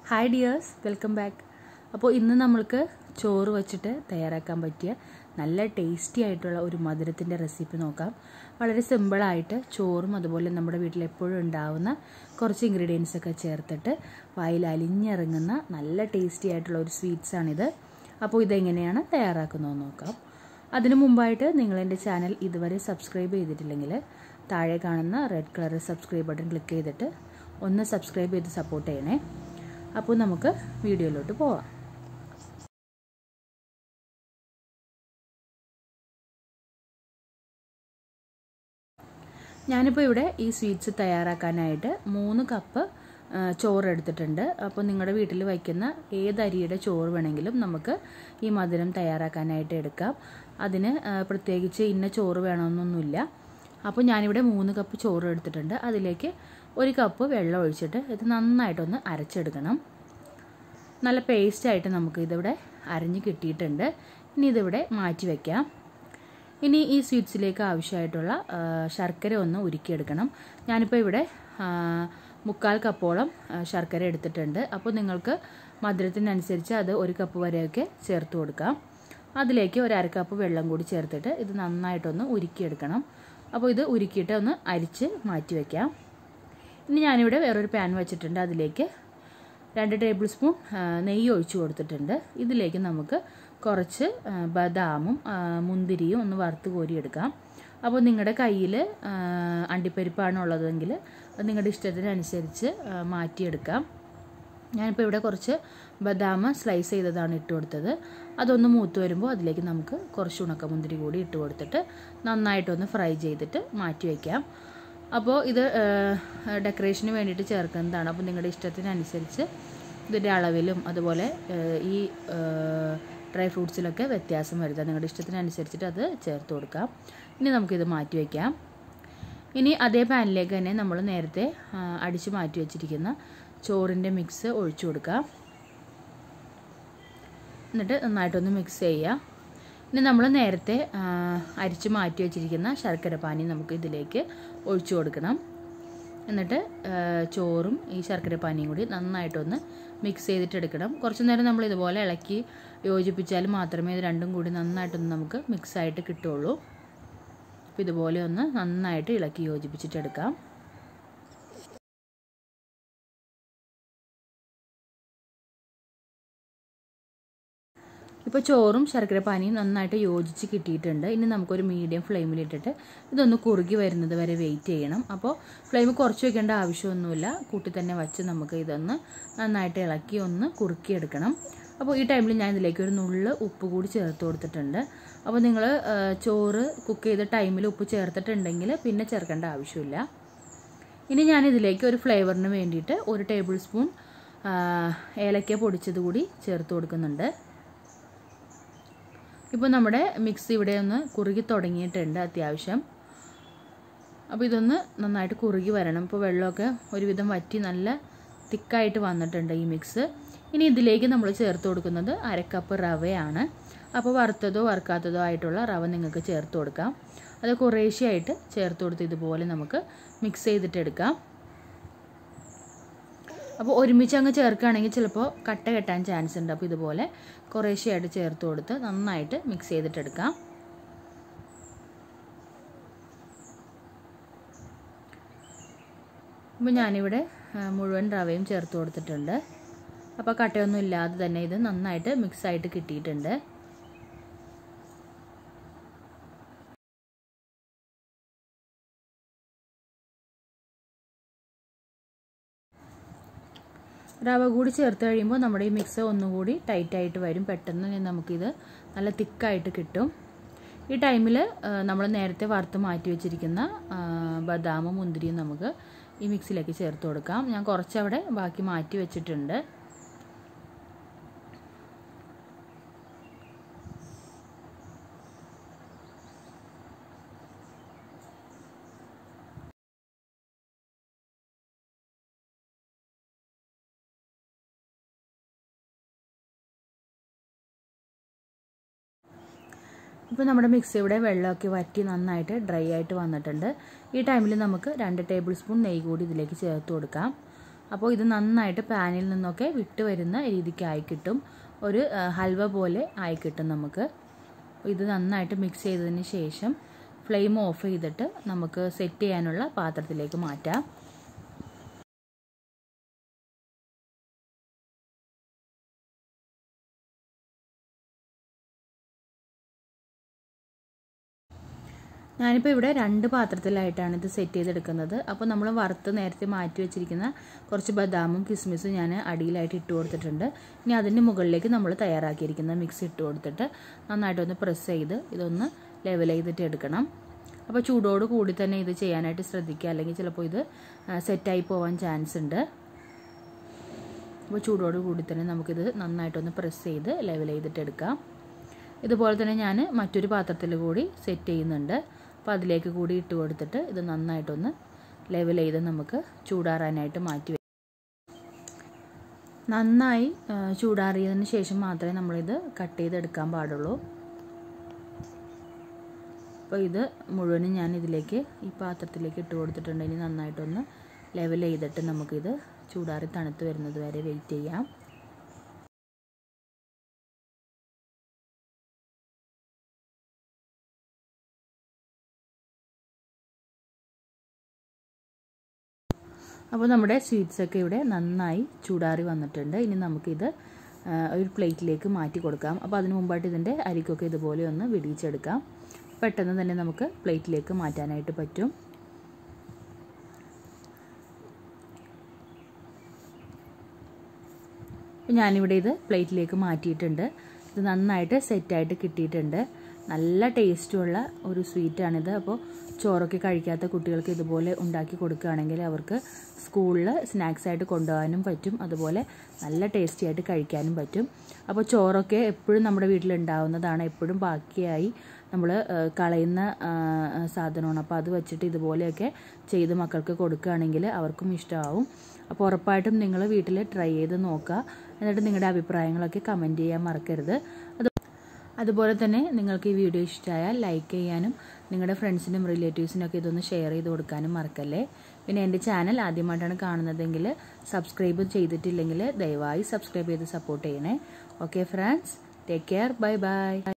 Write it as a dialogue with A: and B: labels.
A: hi dears welcome back അപ്പോൾ ഇന്ന് നമ്മൾക്ക് ചോറ് വച്ചിട്ട് തയ്യാറാക്കാൻ പറ്റിയ നല്ല ടേസ്റ്റി ആയിട്ടുള്ള ഒരു മധുരത്തിൻ്റെ റെസിപ്പി നോക്കാം വളരെ സിമ്പിളായിട്ട് ചോറും അതുപോലെ നമ്മുടെ വീട്ടിൽ എപ്പോഴും ഉണ്ടാവുന്ന കുറച്ച് ഇൻഗ്രീഡിയൻസ് ഒക്കെ ചേർത്തിട്ട് വായിൽ അലിഞ്ഞിറങ്ങുന്ന നല്ല ടേസ്റ്റി ആയിട്ടുള്ള ഒരു സ്വീറ്റ്സാണിത് അപ്പോൾ ഇതെങ്ങനെയാണ് തയ്യാറാക്കുന്നതെന്ന് നോക്കാം അതിനു മുമ്പായിട്ട് നിങ്ങൾ എൻ്റെ ചാനൽ ഇതുവരെ സബ്സ്ക്രൈബ് ചെയ്തിട്ടില്ലെങ്കിൽ താഴെ കാണുന്ന red colour subscribe button click ചെയ്തിട്ട് ഒന്ന് സബ്സ്ക്രൈബ് ചെയ്ത് സപ്പോർട്ട് ചെയ്യണേ അപ്പോൾ നമുക്ക് വീഡിയോയിലോട്ട് പോവാം ഞാനിപ്പോൾ ഇവിടെ ഈ സ്വീറ്റ്സ് തയ്യാറാക്കാനായിട്ട് മൂന്ന് കപ്പ് ചോറ് എടുത്തിട്ടുണ്ട് അപ്പോൾ നിങ്ങളുടെ വീട്ടിൽ വയ്ക്കുന്ന ഏത് അരിയുടെ ചോറ് വേണമെങ്കിലും നമുക്ക് ഈ മധുരം തയ്യാറാക്കാനായിട്ട് എടുക്കാം അതിന് പ്രത്യേകിച്ച് ഇന്ന ചോറ് വേണമെന്നൊന്നുമില്ല അപ്പോൾ ഞാനിവിടെ മൂന്ന് കപ്പ് ചോറ് എടുത്തിട്ടുണ്ട് അതിലേക്ക് ഒരു കപ്പ് വെള്ളം ഒഴിച്ചിട്ട് ഇത് നന്നായിട്ടൊന്ന് അരച്ചെടുക്കണം നല്ല പേസ്റ്റായിട്ട് നമുക്ക് ഇതിവിടെ അരഞ്ഞ് കിട്ടിയിട്ടുണ്ട് ഇനി ഇതിവിടെ മാറ്റി വയ്ക്കാം ഇനി ഈ സ്വീറ്റ്സിലേക്ക് ആവശ്യമായിട്ടുള്ള ശർക്കര ഒന്ന് ഉരുക്കിയെടുക്കണം ഞാനിപ്പോൾ ഇവിടെ മുക്കാൽ കപ്പോളം ശർക്കര എടുത്തിട്ടുണ്ട് അപ്പോൾ നിങ്ങൾക്ക് മധുരത്തിനനുസരിച്ച് അത് ഒരു കപ്പ് വരെയൊക്കെ ചേർത്ത് കൊടുക്കാം അതിലേക്ക് ഒരു അര കപ്പ് വെള്ളം കൂടി ചേർത്തിട്ട് ഇത് നന്നായിട്ടൊന്ന് ഉരുക്കിയെടുക്കണം അപ്പോൾ ഇത് ഉരുക്കിയിട്ട് ഒന്ന് അരിച്ച് മാറ്റി വയ്ക്കാം ഇനി ഞാനിവിടെ വേറൊരു പാൻ വെച്ചിട്ടുണ്ട് അതിലേക്ക് രണ്ട് ടേബിൾ സ്പൂൺ നെയ്യ് ഒഴിച്ചു കൊടുത്തിട്ടുണ്ട് ഇതിലേക്ക് നമുക്ക് കുറച്ച് ബദാമും മുന്തിരിയും ഒന്ന് വറുത്ത് കോരിയെടുക്കാം അപ്പോൾ നിങ്ങളുടെ കയ്യിൽ അണ്ടിപ്പരിപ്പാണ് ഉള്ളതെങ്കിൽ അത് നിങ്ങളുടെ ഇഷ്ടത്തിനനുസരിച്ച് മാറ്റിയെടുക്കാം ഞാനിപ്പോൾ ഇവിടെ കുറച്ച് ബദാം സ്ലൈസ് ചെയ്തതാണ് ഇട്ട് കൊടുത്തത് അതൊന്ന് മൂത്ത് വരുമ്പോൾ അതിലേക്ക് നമുക്ക് കുറച്ച് ഉണക്കമുന്തിരി കൂടി ഇട്ട് കൊടുത്തിട്ട് നന്നായിട്ടൊന്ന് ഫ്രൈ ചെയ്തിട്ട് മാറ്റി വയ്ക്കാം അപ്പോൾ ഇത് ഡെക്കറേഷന് വേണ്ടിയിട്ട് ചേർക്കുന്നതാണ് അപ്പോൾ നിങ്ങളുടെ ഇഷ്ടത്തിനനുസരിച്ച് ഇതിൻ്റെ അളവിലും അതുപോലെ ഈ ഡ്രൈ ഫ്രൂട്ട്സിലൊക്കെ വ്യത്യാസം വരുത്താം നിങ്ങളുടെ ഇഷ്ടത്തിനനുസരിച്ചിട്ട് അത് ചേർത്ത് കൊടുക്കാം ഇനി നമുക്കിത് മാറ്റി വയ്ക്കാം ഇനി അതേ പാനിലേക്ക് തന്നെ നമ്മൾ നേരത്തെ അടിച്ച് മാറ്റി വെച്ചിരിക്കുന്ന ചോറിൻ്റെ മിക്സ് ഒഴിച്ചു കൊടുക്കാം എന്നിട്ട് നന്നായിട്ടൊന്ന് മിക്സ് ചെയ്യുക ഇനി നമ്മൾ നേരത്തെ അരിച്ച് മാറ്റി വെച്ചിരിക്കുന്ന ശർക്കര പാനി നമുക്ക് ഇതിലേക്ക് ഒഴിച്ചു കൊടുക്കണം എന്നിട്ട് ചോറും ഈ ശർക്കര പാനിയും കൂടി നന്നായിട്ടൊന്ന് മിക്സ് ചെയ്തിട്ട് എടുക്കണം കുറച്ച് നേരം നമ്മൾ ഇതുപോലെ ഇളക്കി യോജിപ്പിച്ചാൽ മാത്രമേ ഇത് രണ്ടും കൂടി നന്നായിട്ടൊന്ന് നമുക്ക് മിക്സായിട്ട് കിട്ടുള്ളൂ അപ്പോൾ ഇതുപോലെ ഒന്ന് നന്നായിട്ട് ഇളക്കി യോജിപ്പിച്ചിട്ടെടുക്കാം ഇപ്പോൾ ചോറും ശർക്കര പാനിയും നന്നായിട്ട് യോജിച്ച് കിട്ടിയിട്ടുണ്ട് ഇനി നമുക്കൊരു മീഡിയം ഫ്ലെയിമിലിട്ടിട്ട് ഇതൊന്ന് കുറുകി വരുന്നത് വരെ വെയിറ്റ് ചെയ്യണം അപ്പോൾ ഫ്ലെയിം കുറച്ച് വെക്കേണ്ട ആവശ്യമൊന്നുമില്ല കൂട്ടി തന്നെ വച്ച് നമുക്ക് ഇതൊന്ന് നന്നായിട്ട് ഇളക്കി ഒന്ന് കുറുക്കിയെടുക്കണം അപ്പോൾ ഈ ടൈമിൽ ഞാൻ ഇതിലേക്ക് ഒരു നുള്ള് ഉപ്പ് കൂടി ചേർത്ത് കൊടുത്തിട്ടുണ്ട് അപ്പോൾ നിങ്ങൾ ചോറ് കുക്ക് ചെയ്ത ടൈമിൽ ഉപ്പ് ചേർത്തിട്ടുണ്ടെങ്കിൽ പിന്നെ ചേർക്കേണ്ട ആവശ്യമില്ല ഇനി ഞാൻ ഇതിലേക്ക് ഒരു ഫ്ലേവറിന് വേണ്ടിയിട്ട് ഒരു ടേബിൾ സ്പൂൺ ഏലക്ക പൊടിച്ചത് കൂടി ചേർത്ത് കൊടുക്കുന്നുണ്ട് ഇപ്പോൾ നമ്മുടെ മിക്സ് ഇവിടെ ഒന്ന് കുറുകി തുടങ്ങിയിട്ടുണ്ട് അത്യാവശ്യം അപ്പോൾ ഇതൊന്ന് നന്നായിട്ട് കുറുകി വരണം ഇപ്പോൾ വെള്ളമൊക്കെ ഒരുവിധം വറ്റി നല്ല തിക്കായിട്ട് വന്നിട്ടുണ്ട് ഈ മിക്സ് ഇനി ഇതിലേക്ക് നമ്മൾ ചേർത്ത് കൊടുക്കുന്നത് അരക്കപ്പ് റവയാണ് അപ്പോൾ വറുത്തതോ വറുക്കാത്തതോ ആയിട്ടുള്ള റവ നിങ്ങൾക്ക് ചേർത്ത് കൊടുക്കാം അത് കുറേശ്ശെയായിട്ട് ചേർത്ത് കൊടുത്ത് ഇതുപോലെ നമുക്ക് മിക്സ് ചെയ്തിട്ടെടുക്കാം അപ്പോൾ ഒരുമിച്ച് അങ്ങ് ചേർക്കുകയാണെങ്കിൽ ചിലപ്പോൾ കട്ട കെട്ടാൻ ചാൻസ് ഉണ്ട് അപ്പോൾ ഇതുപോലെ കുറേശ്ശെയായിട്ട് ചേർത്ത് കൊടുത്ത് നന്നായിട്ട് മിക്സ് ചെയ്തിട്ടെടുക്കാം അപ്പോൾ ഞാനിവിടെ മുഴുവൻ റവയും ചേർത്ത് കൊടുത്തിട്ടുണ്ട് അപ്പോൾ കട്ടയൊന്നും ഇല്ലാതെ തന്നെ ഇത് നന്നായിട്ട് മിക്സായിട്ട് കിട്ടിയിട്ടുണ്ട് റവ കൂടി ചേർത്ത് കഴിയുമ്പോൾ നമ്മുടെ ഈ മിക്സ് ഒന്നുകൂടി ടൈറ്റായിട്ട് വരും പെട്ടെന്ന് നമുക്കിത് നല്ല തിക്കായിട്ട് കിട്ടും ഈ ടൈമിൽ നമ്മൾ നേരത്തെ വറുത്ത് മാറ്റി വെച്ചിരിക്കുന്ന ബദാമും മുന്തിരിയും നമുക്ക് ഈ മിക്സിലേക്ക് ചേർത്ത് കൊടുക്കാം ഞാൻ കുറച്ചവിടെ ബാക്കി മാറ്റി വെച്ചിട്ടുണ്ട് ഇപ്പോൾ നമ്മുടെ മിക്സി ഇവിടെ വെള്ളമൊക്കെ വറ്റി നന്നായിട്ട് ഡ്രൈ ആയിട്ട് വന്നിട്ടുണ്ട് ഈ ടൈമിൽ നമുക്ക് രണ്ട് ടേബിൾ സ്പൂൺ നെയ്യ് കൂടി ഇതിലേക്ക് ചേർത്ത് കൊടുക്കാം അപ്പോൾ ഇത് നന്നായിട്ട് പാനിൽ നിന്നൊക്കെ വിട്ട് വരുന്ന രീതിക്ക് ആയി കിട്ടും ഒരു ഹൽവ പോലെ ആയി കിട്ടും നമുക്ക് ഇത് നന്നായിട്ട് മിക്സ് ചെയ്തതിന് ശേഷം ഫ്ലെയിം ഓഫ് ചെയ്തിട്ട് നമുക്ക് സെറ്റ് ചെയ്യാനുള്ള പാത്രത്തിലേക്ക് മാറ്റാം ഞാനിപ്പോൾ ഇവിടെ രണ്ട് പാത്രത്തിലായിട്ടാണ് ഇത് സെറ്റ് ചെയ്തെടുക്കുന്നത് അപ്പോൾ നമ്മൾ വറുത്ത് നേരത്തെ മാറ്റി വെച്ചിരിക്കുന്ന കുറച്ച് ബദാമും കിസ്മിസും ഞാൻ അടിയിലായിട്ട് ഇട്ട് കൊടുത്തിട്ടുണ്ട് ഇനി അതിൻ്റെ മുകളിലേക്ക് നമ്മൾ തയ്യാറാക്കിയിരിക്കുന്ന മിക്സ് ഇട്ട് കൊടുത്തിട്ട് നന്നായിട്ടൊന്ന് പ്രസ് ചെയ്ത് ഇതൊന്ന് ലെവൽ ചെയ്തിട്ട് എടുക്കണം അപ്പോൾ ചൂടോട് കൂടി തന്നെ ഇത് ചെയ്യാനായിട്ട് ശ്രദ്ധിക്കുക അല്ലെങ്കിൽ ചിലപ്പോൾ ഇത് സെറ്റായി പോകാൻ ചാൻസ് ഉണ്ട് അപ്പോൾ ചൂടോട് കൂടി തന്നെ നമുക്കിത് നന്നായിട്ടൊന്ന് പ്രസ് ചെയ്ത് ലെവൽ ചെയ്തിട്ട് എടുക്കാം ഇതുപോലെ തന്നെ ഞാൻ മറ്റൊരു പാത്രത്തിൽ കൂടി സെറ്റ് ചെയ്യുന്നുണ്ട് അപ്പോൾ അതിലേക്ക് കൂടി ഇട്ട് കൊടുത്തിട്ട് ഇത് നന്നായിട്ടൊന്ന് ലെവൽ ചെയ്ത് നമുക്ക് ചൂടാറാനായിട്ട് മാറ്റി നന്നായി ചൂടാറിയതിന് ശേഷം മാത്രമേ നമ്മളിത് കട്ട് ചെയ്തെടുക്കാൻ പാടുള്ളൂ അപ്പോൾ ഇത് മുഴുവനും ഞാൻ ഇതിലേക്ക് ഈ പാത്രത്തിലേക്ക് ഇട്ട് കൊടുത്തിട്ടുണ്ട് ഇനി നന്നായിട്ടൊന്ന് ലെവൽ ചെയ്തിട്ട് നമുക്കിത് ചൂടാറി തണുത്ത് വരുന്നത് വരെ വെയിറ്റ് ചെയ്യാം അപ്പോൾ നമ്മുടെ സ്വീറ്റ്സൊക്കെ ഇവിടെ നന്നായി ചൂടാറി വന്നിട്ടുണ്ട് ഇനി നമുക്കിത് ഒരു പ്ലേറ്റിലേക്ക് മാറ്റി കൊടുക്കാം അപ്പോൾ അതിന് മുമ്പായിട്ട് ഇതിൻ്റെ അരിക്കൊക്കെ ഇതുപോലെ ഒന്ന് വിടിയിച്ചെടുക്കാം പെട്ടെന്ന് തന്നെ നമുക്ക് പ്ലേറ്റിലേക്ക് മാറ്റാനായിട്ട് പറ്റും ഞാനിവിടെ ഇത് പ്ലേറ്റിലേക്ക് മാറ്റിയിട്ടുണ്ട് ഇത് നന്നായിട്ട് സെറ്റായിട്ട് കിട്ടിയിട്ടുണ്ട് നല്ല ടേസ്റ്റുള്ള ഒരു സ്വീറ്റാണിത് അപ്പോൾ ചോറൊക്കെ കഴിക്കാത്ത കുട്ടികൾക്ക് ഇതുപോലെ ഉണ്ടാക്കി കൊടുക്കുകയാണെങ്കിൽ അവർക്ക് സ്കൂളിൽ സ്നാക്സ് ആയിട്ട് കൊണ്ടുപോകാനും പറ്റും അതുപോലെ നല്ല ടേസ്റ്റി ആയിട്ട് കഴിക്കാനും പറ്റും അപ്പോൾ ചോറൊക്കെ എപ്പോഴും നമ്മുടെ വീട്ടിലുണ്ടാവുന്നതാണ് എപ്പോഴും ബാക്കിയായി നമ്മൾ കളയുന്ന സാധനമാണ് അപ്പോൾ അത് വെച്ചിട്ട് ഇതുപോലെയൊക്കെ ചെയ്ത് മക്കൾക്ക് കൊടുക്കുകയാണെങ്കിൽ അവർക്കും ഇഷ്ടമാവും അപ്പോൾ ഉറപ്പായിട്ടും നിങ്ങൾ വീട്ടിൽ ട്രൈ ചെയ്ത് നോക്കുക എന്നിട്ട് നിങ്ങളുടെ അഭിപ്രായങ്ങളൊക്കെ കമൻറ്റ് ചെയ്യാൻ മറക്കരുത് അത് അതുപോലെ തന്നെ നിങ്ങൾക്ക് ഈ വീഡിയോ ഇഷ്ടമായാൽ ലൈക്ക് ചെയ്യാനും നിങ്ങളുടെ ഫ്രണ്ട്സിനും റിലേറ്റീവ്സിനും ഒക്കെ ഇതൊന്ന് ഷെയർ ചെയ്ത് കൊടുക്കാനും മറക്കല്ലേ പിന്നെ എൻ്റെ ചാനൽ ആദ്യമായിട്ടാണ് കാണുന്നതെങ്കിൽ സബ്സ്ക്രൈബ് ചെയ്തിട്ടില്ലെങ്കിൽ ദയവായി സബ്സ്ക്രൈബ് ചെയ്ത് സപ്പോർട്ട് ചെയ്യണേ okay friends take care bye by